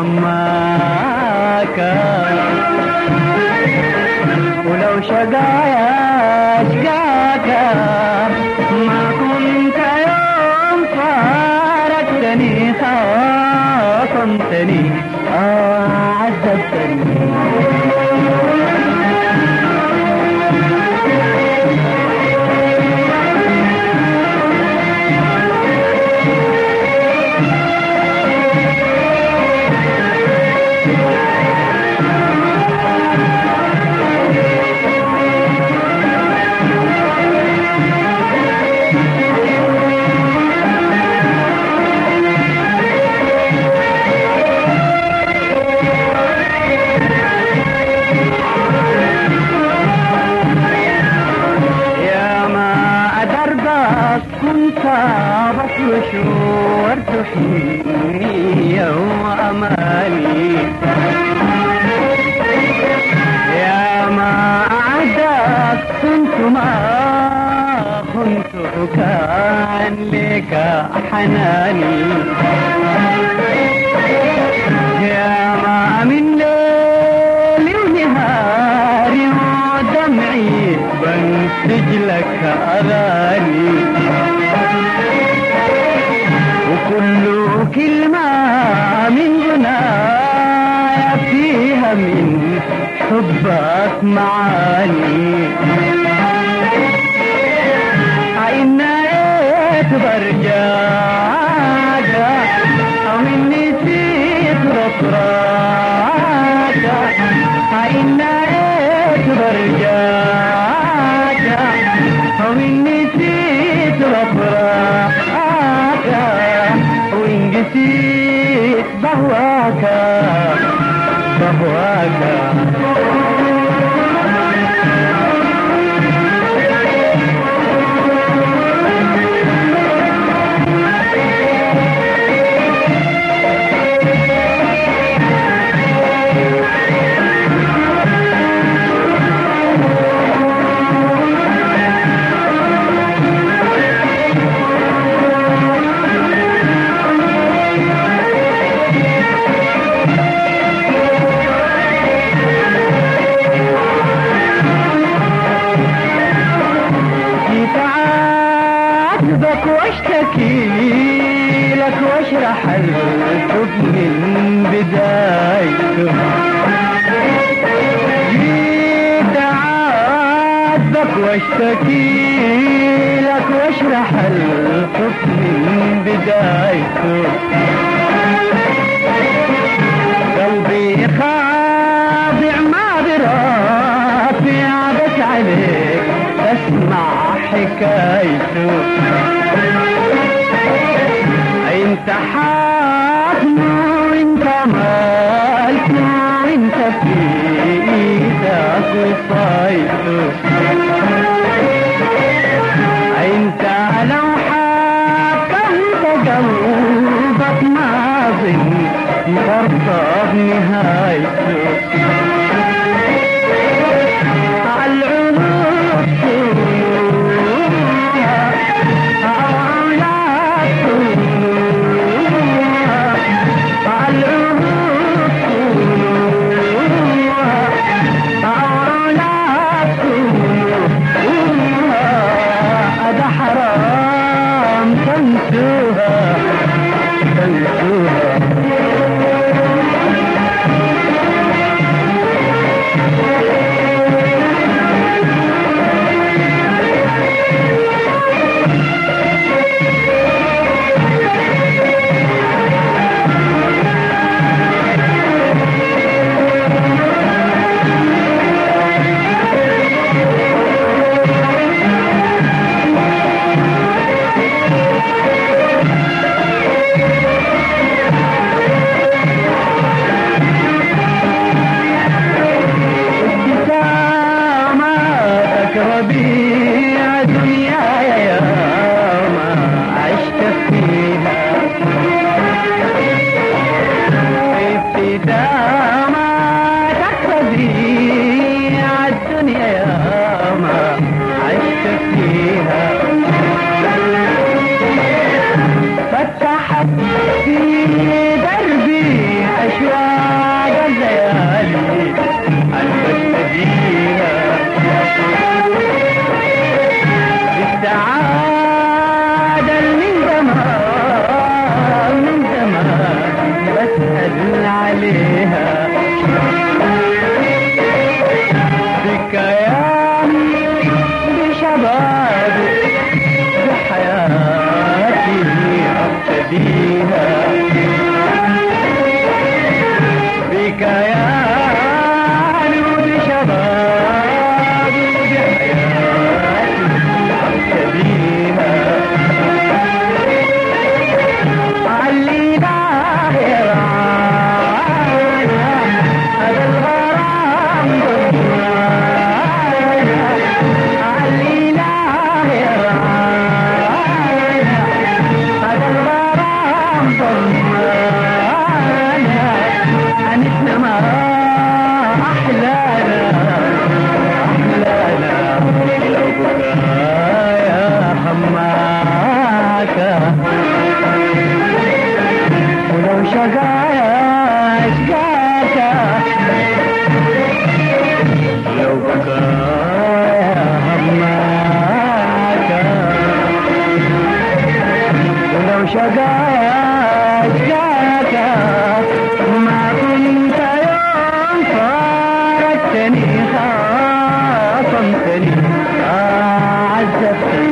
حماك ولو شقايا اشقاك ما كنت يوم فارقتني خاصمتني آه عذبتني يا ما أدربك كنت بفرش وارتحي وأمالي يا ما أعدك كنت ما كنت كان لك حناني يا ما من ليل ونهاري ودمعي بنسج لك أغاني وكل كلمة من غنايا فيها من حبك معاني عينيت برجاك أو إني نسيت بصراك عينيت برجاك أو إني نسيت بصراك وإن قسيت بهواك بهواك جيت أعاتبك واشتكي لك واشرح الحب من بدايته جيت أعاتبك واشتكي لك واشرح الحب من بدايته قلبي خاضع ما برافع بس عليك اسمع حكايته انت حاكم وانت مالك وانت في ايدك وصايته انت لو حكمت قلبك ما ظن ترضى بنهايته العروق سنوها أولاد سنوها العروق سنوها أولاد سنوها هذا حرام تنسوها تنسوها عليها بكياني بشبابي بحياتي ابتديها بكياني وبشبابي بحياتي ابتديها علينا يا رانا هذا الغرام ضمانا علينا يا رانا هذا الغرام ضمانا أنسنا ما أحلانا أحلانا لو بكايا حماكه ولو شقايا شقاكا لو بكايا هماكا ولو شقايا شقاكا ما كنت يوم فارقتني خاصمتني عذبتني